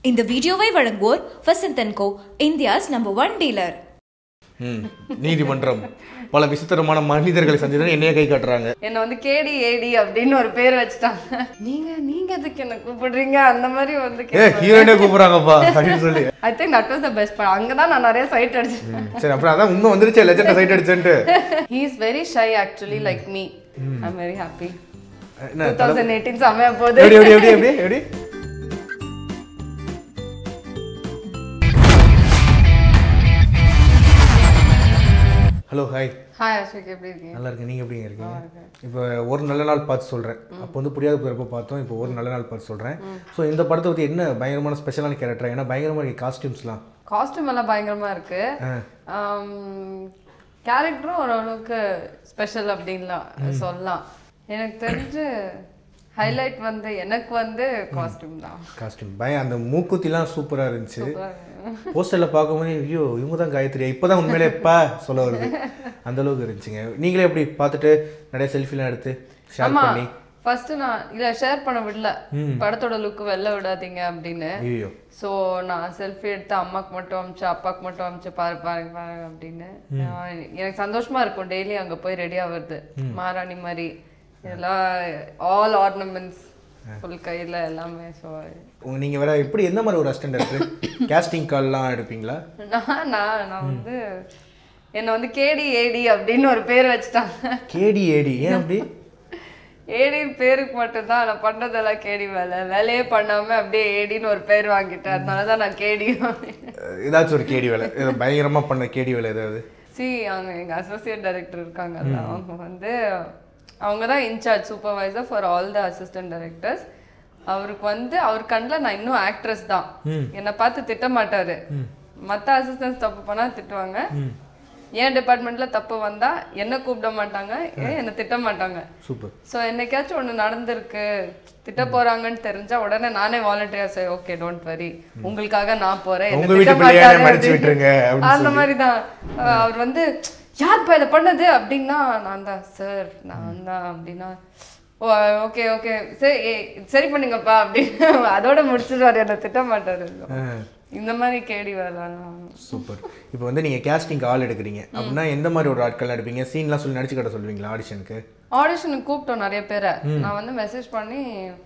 இந்த வீடியோவை வழங்குவோர் வசந்தன் co India's number one dealer ம் நீதிமன்றம் பல விசித்திரமான மனிதர்களை சந்தித்து என்னைய கை காட்டுறாங்க என்ன வந்து கேடி ஏடி அப்படின்னு ஒரு பேர் வச்சுட்டாங்க நீங்க நீங்க எதுக்கு என்ன கூப்பிடுறீங்க அந்த மாதிரி வந்து ஏ ஹீரோயினே கூப்பிடுறாங்கப்பா அப்படின்னு சொல்லி I think that was the best part அங்கே தான் நான் நிறைய சைட் அடிச்சேன் ம், சரி அப்புறம் அதான் உண்மை வந்துருச்சே லெஜெண்ட் சைட் அடிச்சேன்ட்டு he is very shy actually like me I am very happy என்ன டூ தௌசண்ட் எயிட்டீன் செம்மையா போகுது எப்படி எப்படி எப்படி எப்படி எப்படி ஹலோ ஹாய் ஹாய் அசோக் எப்படி இருக்கீங்க நல்லா இருக்கேன் நீங்கள் எப்படிங்க இருக்கீங்க இப்போ ஒரு நல்ல நாள் பார்த்து சொல்கிறேன் அப்போ வந்து புரியாத பிறப்ப பார்த்தோம் இப்போ ஒரு நல்ல நாள் பார்த்து சொல்கிறேன் ஸோ இந்த படத்தை பற்றி என்ன பயங்கரமான ஸ்பெஷலான கேரக்டர் ஏன்னா பயங்கரமாக இருக்கு காஸ்டியூம்ஸ்லாம் காஸ்டியூம் எல்லாம் பயங்கரமா இருக்கு கேரக்டரும் ஓரளவுக்கு ஸ்பெஷல் அப்படின்லாம் சொல்லலாம் எனக்கு தெரிஞ்சு ஹைலைட் வந்து எனக்கு வந்து காஸ்டியூம் தான் காஸ்டியூம் பயம் அந்த மூக்குத்திலாம் சூப்பராக இருந்துச்சு போஸ்டரில் பார்க்கும்போது ஐயோ இவங்க தான் காயத்ரியா இப்போ தான் உண்மையிலே எப்பா சொல்ல வருது அந்த அளவுக்கு இருந்துச்சுங்க நீங்களே எப்படி பார்த்துட்டு நிறைய செல்ஃபிலாம் எடுத்து ஷேர் ஆமா பண்ணி ஃபர்ஸ்ட் நான் இல்ல ஷேர் பண்ண விடல படத்தோட லுக் வெளில விடாதீங்க அப்படின்னு ஐயோ ஸோ நான் செல்ஃபி எடுத்து அம்மாக்கு மட்டும் அமிச்சு அப்பாக்கு மட்டும் அமிச்சு பாரு பாருங்க பாருங்க அப்படின்னு நான் எனக்கு சந்தோஷமா இருக்கும் டெய்லி அங்க போய் ரெடி ஆகுறது மாராணி மாதிரி இதெல்லாம் ஆல் ஆர்னமெண்ட்ஸ் ஃபுல் கையில எல்லாமே ஸோ உங்க நீங்கள் வேற எப்படி எந்த மாதிரி ஒரு அசிஸ்டன்ட் இருக்கு கேஸ்டிங் கால்லாம் எடுப்பீங்களா நான் நான் நான் வந்து என்னை வந்து கேடி ஏடி அப்படின்னு ஒரு பேர் வச்சுட்டாங்க கேடி ஏடி ஏன் அப்படி ஏடின்னு பேருக்கு மட்டும்தான் நான் பண்றதெல்லாம் கேடி வேலை வேலையே பண்ணாம அப்படியே ஏடின்னு ஒரு பேர் வாங்கிட்டேன் அதனால தான் நான் கேடி அஹ் ஏதாச்சும் ஒரு கேடி வேலை ஏதோ பயங்கரமா பண்ண கேடி வேலை ஏதாவது சி அவங்க எங்க அசோசியேட் டைரக்டர் இருக்காங்கல்ல அவங்க வந்து அவங்க தான் incharge supervisor for all the assistant directors அவருக்கு வந்து அவர் கண்ணில் நான் இன்னும் ஆக்ட்ரஸ் தான் என்னை பார்த்து திட்ட மாட்டாரு மற்ற அசிஸ்டன்ஸ் தப்பு பண்ணா திட்டுவாங்க என் டிபார்ட்மெண்ட்ல தப்பு வந்தா என்ன கூப்பிட மாட்டாங்க ஏன் என்ன திட்ட மாட்டாங்க சூப்பர் ஸோ என்னைக்காச்சும் ஒன்று நடந்திருக்கு திட்ட போறாங்கன்னு தெரிஞ்சா உடனே நானே வாலண்டியர் சரி ஓகே டோன்ட் வரி உங்களுக்காக நான் போறேன் என்னை உங்க வீட்டு திட்ட பிள்ளையா மாட்டாரு மன்னிச்சு அப்படின்னு. விட்டுருங்க அப்படின்னு அந்த மாதிரி தான் அவர் வந்து யார்ப்பா இதை பண்ணது அப்படின்னா நான் தான் சார் நான் தான் அப்படின்னா ஓ ஓகே ஓகே சரி ஏய், சரி பண்ணுங்கப்பா அப்படின்னு அதோட முடிச்சிருவாரு என்ன திட்ட மாட்டாரு இந்த மாதிரி கேடி வரலாம் சூப்பர் இப்போ வந்து நீங்க கேஸ்டிங் ஆள் எடுக்கிறீங்க அப்படின்னா எந்த மாதிரி ஒரு ஆட்கள் எடுப்பீங்க சீன்லாம் சொல்லி நடிச்சு கட்ட சொல்லுவீங்களா ஆடிஷனுக்கு ஆடிஷனுக்கு கூப்பிட்டோம் நிறைய பேரை நான் வந்து மெசேஜ் பண்ணி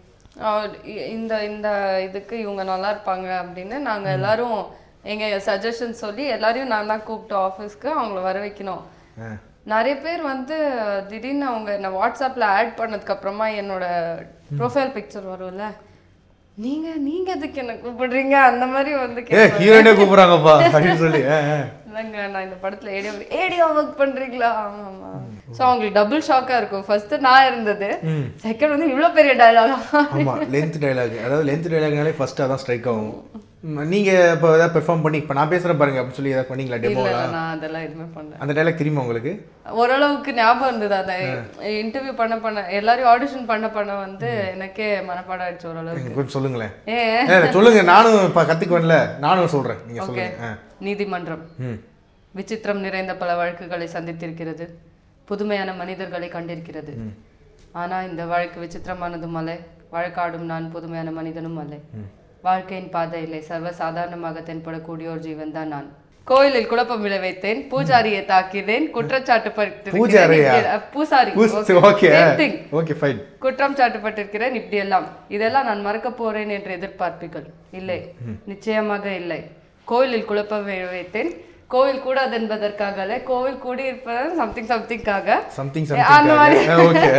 அவர் இ- இந்த இந்த இதுக்கு இவங்க நல்லா இருப்பாங்க அப்படின்னு நாங்க எல்லாரும் எங்க சஜஷன் சொல்லி எல்லாரையும் நான் தான் கூப்பிட்டோம் ஆஃபீஸ்க்கு அவங்கள வர வைக்கணும் நிறைய பேர் வந்து திடீர்னு அவங்க என்ன வாட்ஸ்அப்ல ஆட் பண்ணதுக்கு அப்புறமா என்னோட ப்ரொஃபைல் பிக்சர் வரும்ல நீங்க நீங்க எதுக்கு என்ன கூப்பிடுறீங்க அந்த மாதிரி வந்து ஏ ஹீரோயினே கூப்பிடுறாங்கப்பா அப்படின்னு சொல்லி ஆ, ஆ. இல்லைங்க நான் இந்த படத்துல ஏடியோ ஏடியோ ஒர்க் பண்றீங்களா ஆமா ஆமா ஸோ அவங்களுக்கு டபுள் ஷாக்கா இருக்கும் ஃபர்ஸ்ட் நான் இருந்தது செகண்ட் வந்து இவ்வளோ பெரிய டயலாகா ஆமா லென்த் டைலாக் அதாவது லென்த் டைலாக்னாலே ஃபர்ஸ்ட் அதான் ஸ்ட்ரைக் ஆகும் ம், நீங்க இப்போ ஏதாவது பெர்ஃபார்ம் பண்ணி இப்போ நான் பேசுறேன் பாருங்க அப்படின்னு சொல்லி ஏதாவது பண்ணீங்களா டெமோ இல்ல நான் அதெல்லாம் எதுவுமே பண்ணல அந்த டைலாக் தெரியுமா உங்களுக்கு ஓரளவுக்கு ஞாபகம் இருந்தது அந்த இன்டர்வியூ பண்ண பண்ண எல்லாரையும் ஆடிஷன் பண்ண பண்ண வந்து எனக்கே மனப்பாடம் ஆயிடுச்சு ஓரளவுக்கு நீங்க கொஞ்சம் சொல்லுங்களேன் ஏ ஏ, சொல்லுங்க நானும் இப்போ கற்றுக்குவேன்ல நானும் சொல்றேன் நீங்க ஓகே சொல்லுங்க ஆ. நீதிமன்றம் ம் விசித்திரம் நிறைந்த பல வழக்குகளை சந்தித்திருக்கிறது புதுமையான மனிதர்களை கண்டிருக்கிறது ஆனா இந்த வழக்கு விசித்திரமானதும் அல்ல வழக்காடும் நான் புதுமையான மனிதனும் அல்ல வாழ்க்கையின் பாதையிலே சர்வ சாதாரணமாக தென்படக்கூடிய ஒரு ஜீவன் தான் நான் கோயிலில் குழப்பம் விளைவித்தேன் பூஜாரியை தாக்கினேன் குற்றச்சாட்டு பூஜாரியா? பூசாரி okay Same thing. Okay fine குற்றம் சாட்டப்பட்டிருக்கிறேன் இப்படியெல்லாம் இதெல்லாம் நான் மறக்க போறேன் என்று எதிர்பார்ப்பீர்கள் இல்லை நிச்சயமாக இல்லை கோயிலில் குழப்பம் வைத்தேன் கோவில் கூடாது என்பதற்காக அல்ல கோவில் கூடி இருப்பது சம்திங் சம்திங்காக சம்திங் அந்த மாதிரி சம்திங் ஓகே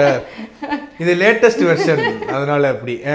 இது லேட்டஸ்ட் வெர்ஷன் அதனால அப்படி ஆ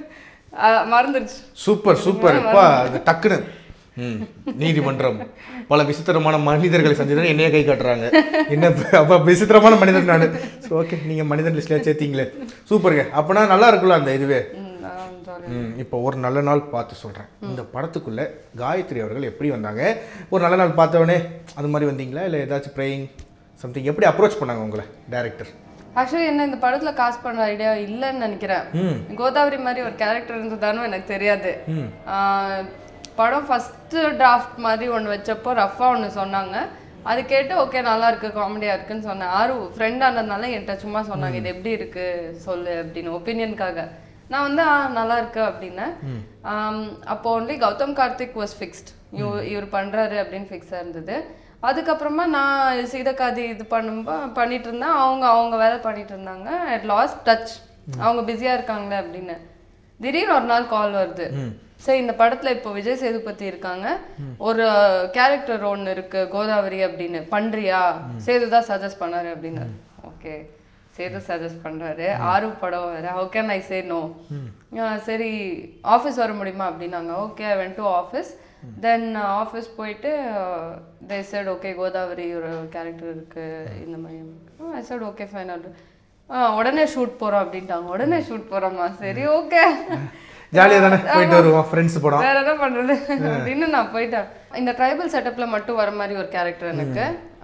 அஹ், மறந்துருச்சு சூப்பர் சூப்பர் அப்பா அது டக்குன்னு ம் நீதிமன்றம் பல விசித்திரமான மனிதர்களை சந்தித்து என்னைய கை காட்டுறாங்க என்ன இப்ப- அப்ப விசித்திரமான மனிதன் நான் ஓகே நீங்க மனிதன் லிஸ்ட்ல சேர்த்தீங்களே சூப்பருங்க அப்பனா நல்லா இருக்குல்ல அந்த இதுவே ம், நான் sorry. ம், இப்போ ஒரு நல்ல நாள் பார்த்து சொல்கிறேன் இந்த படத்துக்குள்ள காயத்ரி அவர்கள் எப்படி வந்தாங்க ஒரு நல்ல நாள் பார்த்தவொடனே அது மாதிரி வந்தீங்களா இல்லை ஏதாச்சும் ப்ரேயிங் சம்திங் எப்படி அப்ரோச் பண்ணாங்க உங்களை டேரக்டர் ஆக்சுவலி என்ன இந்த படத்துல காஸ்ட் பண்ற ஐடியா இல்லைன்னு நினைக்கிறேன் கோதாவரி மாதிரி ஒரு கேரக்டர் இருந்ததானும் எனக்கு தெரியாது ஆஹ், படம் ஃபர்ஸ்ட் டிராஃப்ட் மாதிரி ஒன்று வச்சப்போ ரஃபா ஒன்று சொன்னாங்க அது கேட்டு ஓகே நல்லா இருக்கு காமெடியா இருக்குன்னு சொன்னேன் ஆறு ஃப்ரெண்ட் ஆனதுனால என்கிட்ட சும்மா சொன்னாங்க இது எப்படி இருக்கு சொல்லு அப்படின்னு ஒப்பீனியனுக்காக நான் வந்து ஆ நல்லா இருக்கு அப்படின்னேன் ஆம், அப்போ only Gautham Karthik was fixed இவர் பண்றாரு அப்படின்னு ஃபிக்ஸாக இருந்தது அதுக்கப்புறமா நான் சீதக்காதி இது பண்ணும்போ பண்ணிட்டு இருந்தேன் அவங்க அவங்க வேலை பண்ணிட்டு இருந்தாங்க அட் லாஸ்ட் டச் அவங்க பிஸியா இருக்காங்களே அப்படின்னு திடீர்னு ஒரு நாள் கால் வருது சரி இந்த படத்துல இப்போ விஜய் சேதுபதி இருக்காங்க ஒரு கேரக்டர் ஒன்று இருக்கு கோதாவரி அப்படின்னு பண்றியா சேது தான் சஜஸ்ட் பண்ணாரு அப்படின்னு ஓகே சேது சஜஸ்ட் பண்றாரு ஆறு படம் வேற how can I say no சரி ஆஃபீஸ் வர முடியுமா அப்படின்னாங்க okay I went to office then office போயிட்டு தே சைட் ஓகே கோதாவரி ஒரு கேரக்டர் இருக்கு இந்த மாதிரி ஐ சைட் ஓகே ஃபைன் உடனே ஷூட் போறோம் அப்படின்ட்டாங்க உடனே ஷூட் போறோமா சரி ஓகே ஜாலியாக தானே போயிட்டு வருவோம் ஃப்ரெண்ட்ஸ் படம் வேற என்ன பண்றது அப்படின்னு நான் போயிட்டேன் இந்த ட்ரைபல் செட்டப்ல மட்டும் வர மாதிரி ஒரு கேரக்டர் எனக்கு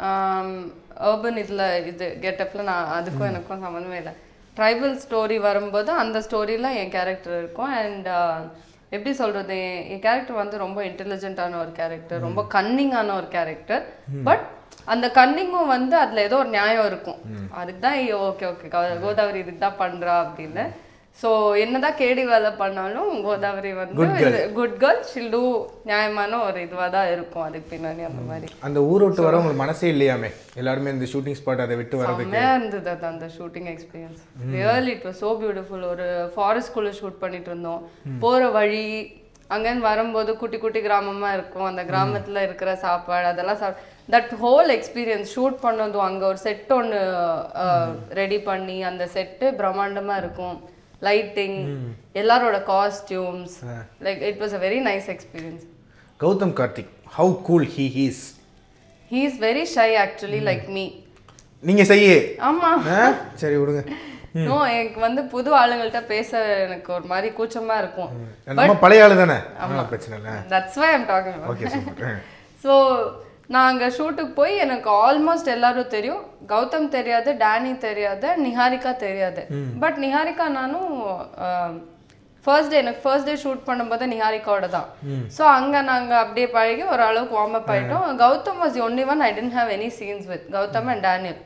அர்பன் இதுல இது கெட்டப்ல நான் அதுக்கும் எனக்கும் சம்மந்தமே இல்லை ட்ரைபல் ஸ்டோரி வரும்போது அந்த ஸ்டோரியில என் கேரக்டர் இருக்கும் அண்ட் எப்படி சொல்றது என் என் கேரக்டர் வந்து ரொம்ப இன்டெலிஜென்ட்டான ஒரு கேரக்டர் ரொம்ப கன்னிங்கான ஒரு கேரக்டர் பட் அந்த கன்னிங்கும் வந்து அதுல ஏதோ ஒரு நியாயம் இருக்கும் அதுக்கு தான் ஓகே ஓகே கோதாவரி இதுக்கு தான் பண்றா அப்படின்னு ஸோ என்னதான் கேடி வேலை பண்ணாலும் கோதாவரி வந்து குட் கேர்ள் ஷில் டூ நியாயமான ஒரு இதுவாக தான் இருக்கும் அதுக்கு பின்னாடி அந்த மாதிரி அந்த ஊரை விட்டு வர உங்களுக்கு மனசே இல்லையாமே எல்லாருமே இந்த ஷூட்டிங் ஸ்பாட் அதை விட்டு வரதுக்கு செம்மையா இருந்தது அது அந்த shooting experience real it was so beautiful ஒரு ஃபாரஸ்ட்குள்ள ஷூட் பண்ணிட்டு இருந்தோம் போற வழி அங்கேருந்து வரும்போது குட்டி குட்டி கிராமமா இருக்கும் அந்த கிராமத்துல இருக்கிற சாப்பாடு அதெல்லாம் சாப் தட் ஹோல் எக்ஸ்பீரியன்ஸ் ஷூட் பண்ணதும் அங்க ஒரு செட் ஒன்று ரெடி பண்ணி அந்த செட்டு பிரம்மாண்டமா இருக்கும் லைட்டிங் எல்லாரோட costumes like it was a very nice experience Gautham Karthik how cool he he's he is very shy actually like me நீங்கள் செய்ய ஆமா ஆ சரி விடுங்க நோ எனக்கு வந்து புது ஆளுங்கள்ட்ட பேச எனக்கு ஒரு மாதிரி கூச்சமா இருக்கும் நம்ம பழைய ஆளு தானே அதனால பிரச்சனை இல்லை that's why I'm talking okay super so நான் அங்கே ஷூட்டுக்கு போய் எனக்கு ஆல்மோஸ்ட் எல்லாரும் தெரியும் கௌதம் தெரியாது டேனி தெரியாது நிஹாரிகா தெரியாது பட் நிஹாரிகா நானும் ஃபர்ஸ்ட் டே எனக்கு ஃபர்ஸ்ட் டே ஷூட் பண்ணும்போது நிஹாரிகாவோட தான் ஸோ அங்கே நாங்கள் அப்படியே பழகி ஓரளவுக்கு வார்ம் அப் ஆகிட்டோம் Gautham was only one I didn't have any scenes with Gautham and Daniel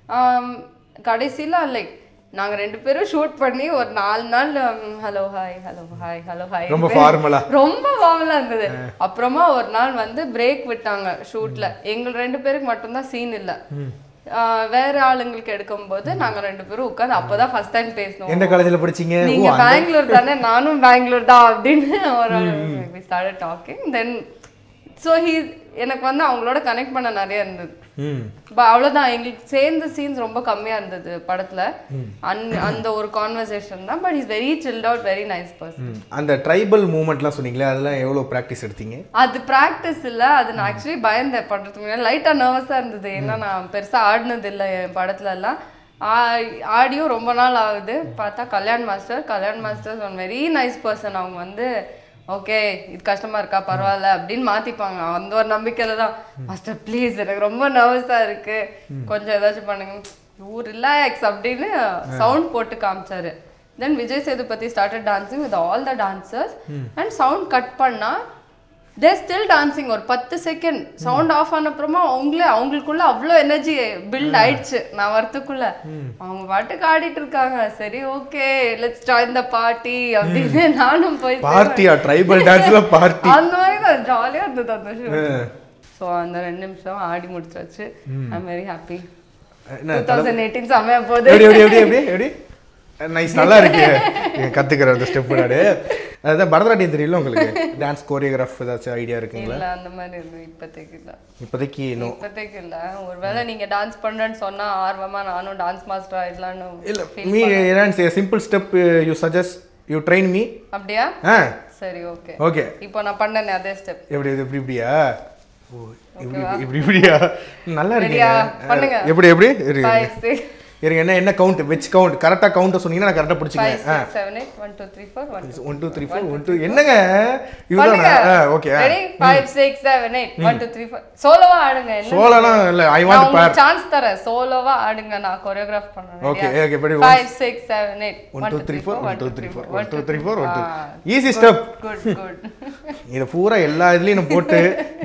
கடைசியில் லைக் நாங்க ரெண்டு பேரும் ஷூட் பண்ணி ஒரு நாலு நாள் hello hi hello hi hello hi ரொம்ப ஃபார்மலா ரொம்ப வாவலா இருந்தது அப்புறமா ஒரு நாள் வந்து பிரேக் விட்டாங்க ஷூட்ல எங்க ரெண்டு பேருக்கு மட்டும்தான் சீன் இல்ல ஆஹ் வேற ஆளுங்களுக்கு எடுக்கும்போது நாங்க ரெண்டு பேரும் உட்காந்து அப்பதான் ஃபர்ஸ்ட் டைம் பேசணும் எந்த காலேஜில் படிச்சீங்க ஓ நீங்க பெங்களூர் தானே நானும் பெங்களூர் தான் அப்படின்னு ஒரு we started talking then so he எனக்கு வந்து அவங்களோட கனெக்ட் பண்ண நிறைய இருந்தது ம் ப- அவ்வளவுதான் எங்களுக்கு சேர்ந்த சீன்ஸ் ரொம்ப கம்மியா இருந்தது படத்துல அந் அந்த ஒரு கான்வர்சேஷன் தான் but is very chilled out very nice person ம். அந்த ட்ரைபல் மூமெண்ட்லாம் சொன்னீங்களே அதெல்லாம் எவ்வளோ ப்ராக்டிஸ் எடுத்தீங்க அது ப்ராக்டிஸ் இல்ல அது நான் ஆக்சுவலி பயந்தேன் பண்றதுக்கு முன்னாடி லைட்டா நர்வஸா இருந்தது ஏன்னா நான் பெருசா ஆடினது இல்ல என் படத்துல எல்லாம் ஆ- ஆடியும் ரொம்ப நாள் ஆகுது பார்த்தா Kalyan master Kalyan master one very nice person அவங்க வந்து ஓகே இது கஷ்டமா இருக்கா பரவாயில்ல அப்படின்னு மாத்திப்பாங்க அந்த ஒரு நம்பிக்கையில தான் மாஸ்டர் ப்ளீஸ் எனக்கு ரொம்ப நர்வஸா இருக்கு கொஞ்சம் ஏதாச்சும் பண்ணுங்க ஊ ரிலாக்ஸ் அப்படின்னு சவுண்ட் போட்டு காமிச்சாரு then Vijay Sethupathi started dancing with all the dancers and sound cut பண்ணா தே ஸ்டில் டான்சிங் ஒரு பத்து செகண்ட் சவுண்ட் ஆஃப் ஆன அப்புறமா அவங்களே அவங்களுக்குள்ள அவ்வளோ எனர்ஜி பில்ட் ஆயிடுச்சு நான் வரத்துக்குள்ள அவங்க பாட்டுக்கு ஆடிட்டு இருக்காங்க சரி okay let's join the party அப்படின்னு நானும் போய் பார்ட்டியா ட்ரைபல் டான்ஸ்ல பார்ட்டி அந்த மாதிரி தான் ஜாலியா இருந்தது அந்த ஷோ ஸோ அந்த ரெண்டு நிமிஷம் ஆடி முடிச்சாச்சு ஐ வெரி ஹாப்பி என்ன டூ தௌசண்ட் எயிட்டீன் செம்மையா போகுது எப்படி எப்படி எப்படி எப்படி எப்படி நைஸ் நல்லா இருக்கு நீங்க கத்துக்கிற அந்த ஸ்டெப் நாடு அதான் பரதநாட்டியம் தெரியல உங்களுக்கு டான்ஸ் கோரியோகிராஃப் ஏதாச்சும் ஐடியா இருக்குங்களா இல்ல அந்த மாதிரி இருக்கு இப்போதைக்கு இல்ல இப்போதைக்கு இன்னும் இப்போதைக்கு இல்ல ஒருவேளை நீங்க டான்ஸ் பண்றேன்னு சொன்னா ஆர்வமா நானும் டான்ஸ் மாஸ்டர் ஆயிடலாம்னு இல்ல மீ என்னன்னு simple step you suggest you train me அப்படியா ஆ சரி ஓகே ஓகே இப்போ நான் பண்ணனே அதே ஸ்டெப் எப்படி இது இப்படி இப்படியா ஓ இப்படி இப்படி இப்படியா நல்லா இருக்கீங்க Ready-ஆ? பண்ணுங்க. எப்படி எப்படி இருங்க ஃபைவ் சிக்ஸ் இருங்க என்ன என்ன கவுண்ட் வெச் கவுண்ட் கரெக்டாக கவுண்ட்டை சொன்னீங்கன்னா நான் கரெக்டாக ஃபைவ் பிடிச்சிக்கிறேன் ஆ six seven eight one two three four one one two three four one two என்னங்க பண்ணுங்க இதுதானா okay ready five six seven eight one two three four சோலோவா ஆடுங்க என்ன சோழலாம் இல்லை ஐ நான் வாண்ட் பேர் உங்களுக்கு சான்ஸ் தரேன் சோலோவா ஆடுங்க நான் கொரியோகிராஃப் பண்றேன் Okay, okay, but five six seven eight one two three four one two three four one two three four one two easy step good good இதை பூரா எல்லா இதுலேயும் நான் போட்டு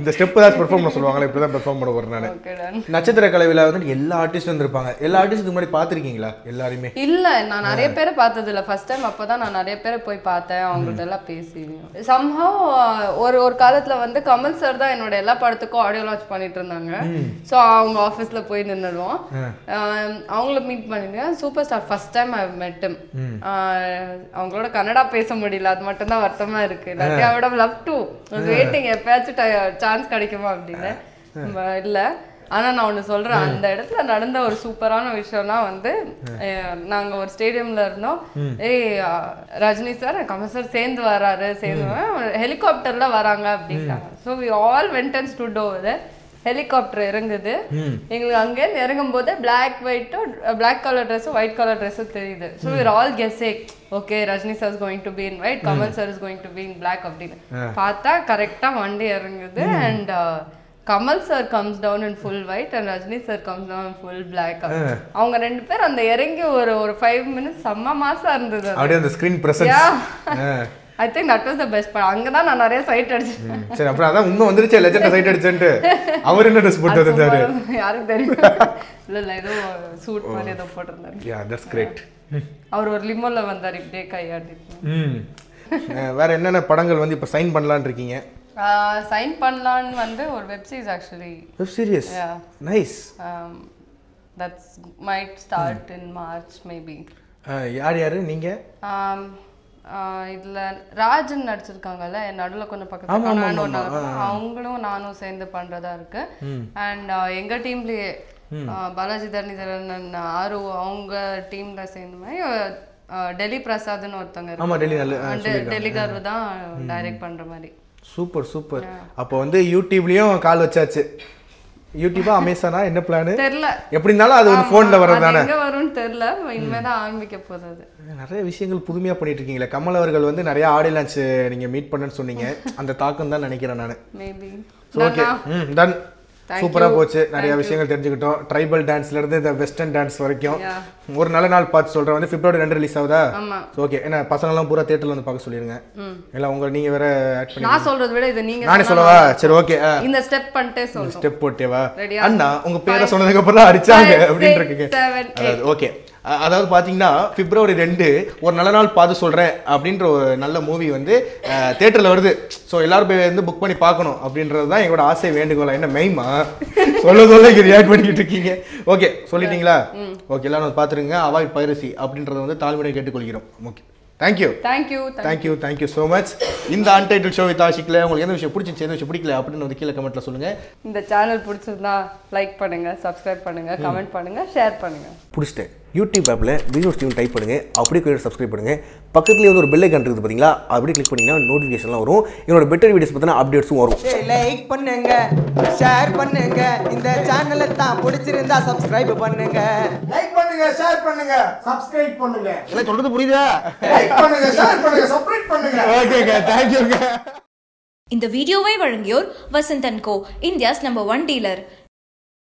இந்த ஸ்டெப் தான் பெர்ஃபார்ம் பண்ண சொல்லுவாங்களே இப்படி தான் பெர்ஃபார்ம் பண்ண போறேன் நான் ஓகே டன் நட்சத்திர கலவையில் வந்துட்டு எல்லா ஆர்டிஸ்டும் வந்திருப்பாங்க எல்லா ஆர்டிஸ்ட்டுக்கு முன்னாடி பார்த்துருக்கீங்களா எல்லாருமே இல்ல நான் நிறைய பேரை பார்த்தது இல்ல ஃபர்ஸ்ட் டைம் அப்பதான் நான் நிறைய பேரை போய் பார்த்தேன் அவங்கள்ட்ட எல்லாம் பேசி சம்ஹவ் ஒரு ஒரு காலத்துல வந்து கமல் சார் தான் என்னோட எல்லா படத்துக்கும் ஆடியோ லான்ச் பண்ணிட்டு இருந்தாங்க ஸோ அவங்க ஆஃபீஸ்ல போய் நின்னுடுவோம் ஆஹ் அவங்கள மீட் பண்ணிருக்கேன் superstar first time I மெட்டும் அவங்களோட கன்னடா பேச முடியல அது மட்டும் தான் வருத்தமா இருக்கு இல்லாட்டி I would love to waiting எப்பயாச்சும் சான்ஸ் கிடைக்குமா அப்படின்னு ப- இல்ல ஆனா நான் ஒண்ணு சொல்றேன் அந்த இடத்துல நடந்த ஒரு சூப்பரான விஷயம்னா வந்து அஹ், நாங்க ஒரு ஸ்டேடியம்ல இருந்தோம் ஏய் அஹ், ரஜினி சார் கமல் சார் சேர்ந்து வராரு சேர்ந்து ஹெலிகாப்டர்ல வராங்க அப்படின்ட்டாங்க so we all went and stood over helicopter இறங்குது எங்களுக்கு அங்கேருந்து இறங்கும் போது பிளாக் ஒயிட்டும் பிளாக் கலர் ட்ரெஸ்ஸும் ஒயிட் கலர் ட்ரெஸ்ஸும் தெரியுது so we're all guessed okay Rajini sir going to be in white Kamal sir is going to be in black அப்படின்னு பார்த்தா கரெக்டா வண்டி இறங்குது and Kamal sir comes down in full white and Rajini sir comes down in full black அவங்க ரெண்டு பேரும் அந்த இறங்கி ஒரு ஒரு ஃபைவ் மினிட்ஸ் செம்ம மாசம் இருந்தது அது. அப்படியே அந்த screen presence Yeah. I think that was the best அங்கே தான் நான் நிறைய சைட் அடிச்சேன் சரி அப்புறம் அதான் உண்மை வந்துருச்சே லெஜெண்ட் சைட் அடிச்சுட்டு அவர் என்ன ட்ரெஸ் போட்டு வந்தாரு யாருக்கு தெரியும் இல்ல இல்ல ஏதோ சூட் மாதிரி ஏதோ போட்டிருந்தாரு யா தட்ஸ் கிரேட் அவர் ஒரு லிமோல வந்தார் இப்படியே கையாட்டிட்டு ம் அஹ் வேற என்னென்ன படங்கள் வந்து இப்போ சைன் பண்ணலான்னு இருக்கீங்க சைன் பண்ணலான்னு வந்து ஒரு web series actually web serious Yeah. Nice that's might start in March maybe யார் யாரு நீங்க இதுல ராஜன் நடிச்சிருக்காங்கல்ல என் நடுவுல கொஞ்சம் பக்கத்துல நானும் ஒரு நாள் அவங்களும் நானும் சேர்ந்து பண்றதா இருக்கு அண்ட் எங்க டீம்லயே பாலாஜி தரணிதரன் ஆரு அவங்க டீம்ல சேர்ந்த மாதிரி அஹ், டெல்லி பிரசாத்னு ஒருத்தவங்க ஆமா, டெல்லி நல்ல- ஆ, டெ- டெல்லிகார் தான் டைரக்ட் பண்ற மாதிரி சூப்பர் சூப்பர் அப்போ வந்து யூடியூப்லயும் கால் வச்சாச்சு யூடியூபா அமேசானா என்ன பிளானு தெரியல எப்படி இருந்தாலும் அது வந்து ஃபோனில் வர்றது அது தானே எங்க வரும்னு தெரியல இனிமே தான் ஆரம்பிக்க போகுது அது நிறைய விஷயங்கள் புதுமையா பண்ணிட்டு இருக்கீங்களே கமல் அவர்கள் வந்து நிறைய ஆடியோ லான்ச் நீங்க மீட் பண்ணேன்னு சொன்னீங்க அந்த தாக்கம் தான் நினைக்கிறேன் நான் மேபி ஓகே ம் டன் சூப்பரா போச்சு நிறைய விஷயங்கள் தெரிஞ்சுக்கிட்டோம் ட்ரைபல் டான்ஸ்ல இருந்து இந்த வெஸ்டர்ன் டான்ஸ் வரைக்கும் Yeah. ஒரு நல்ல நாள் பார்த்து சொல்றேன் வந்து பிப்ரவரி ரெண்டு ரிலீஸ் ஆகுதா ஆமா ஓகே ஏன்னா பசங்களாம் பூரா தேட்டர்ல வந்து பார்க்க சொல்லிருங்க எல்லாம் உங்க நீங்க வேற ஆட் பண்ணி நான் சொல்றதை விட இது நீங்க நானே சொன்னா சொல்லவா சரி ஓகே இந்த ஸ்டெப் பண்ணிட்டே சொல்றோம் ஸ்டெப் போட்டேவா Ready ஆ? அண்ணா உங்க பேரை சொன்னதுக்கு அப்புறம் தான் அடிச்சாங்க Five, அப்படின்னு six, இருக்கீங்க seven, அதாவது ஓகே அதாவது பாத்தீங்கன்னா பிப்ரவரி ரெண்டு ஒரு நல்ல நாள் பார்த்து சொல்றேன் அப்படின்ற ஒரு நல்ல மூவி வந்து தேட்டர்ல வருது ஸோ எல்லாரும் போய் வந்து புக் பண்ணி பார்க்கணும் அப்படின்றது தான் எங்களோட ஆசை வேண்டுகோளா என்ன மெய்மா சொல்ல சொல்ல இங்க ரியாக்ட் பண்ணிட்டு இருக்கீங்க ஓகே சொல்லிட்டீங்களா ஓகே எல்லாரும் வந்து பார்த்துருங்க அவாய்ட் பைரசி அப்படின்றத வந்து தாழ்மையை கேட்டுக்கொள்கிறோம் okay thank you thank you thank you thank you so much இந்த அன்டைட்டில் ஷோ வித் ஆஷிக்கில் உங்களுக்கு எந்த விஷயம் பிடிச்சிருச்சு எந்த விஷயம் பிடிக்கல அப்படின்னு வந்து கீழே கமெண்ட்ல சொல்லுங்க இந்த சேனல் பிடிச்சிருந்தா லைக் பண்ணுங்க சப்ஸ்கிரைப் பண்ணுங்க கமெண்ட் பண்ணுங்க ஷேர் பண்ணுங்க பிடிச்சிட்டேன் யூடியூப் ஆப்பில் பிசினஸ் டியூன் டைப் பண்ணுங்க அப்படியே கொஞ்சம் சப்ஸ்கிரைப் பண்ணுங்க பக்கத்துலேயே வந்து ஒரு பெல் ஐக்கான் இருக்குது பார்த்தீங்களா அப்படியே கிளிக் பண்ணீங்கன்னா நோட்டிஃபிகேஷன்லாம் வரும் என்னோட பெட்டர் வீடியோஸ் பற்றின அப்டேட்ஸும் வரும் லைக் பண்ணுங்க ஷேர் பண்ணுங்க இந்த சேனலை தான் பிடிச்சிருந்தா சப்ஸ்கிரைப் பண்ணுங்க லைக் பண்ணுங்க ஷேர் பண்ணுங்க சப்ஸ்கிரைப் பண்ணுங்க எல்லாம் சொல்றது புரியுதா லைக் பண்ணுங்க ஷேர் பண்ணுங்க சப்ஸ்கிரைப் பண்ணுங்க ஓகேங்க தேங்க்யூங்க இந்த வீடியோவை வழங்கியோர் Vasanth and co India's number one dealer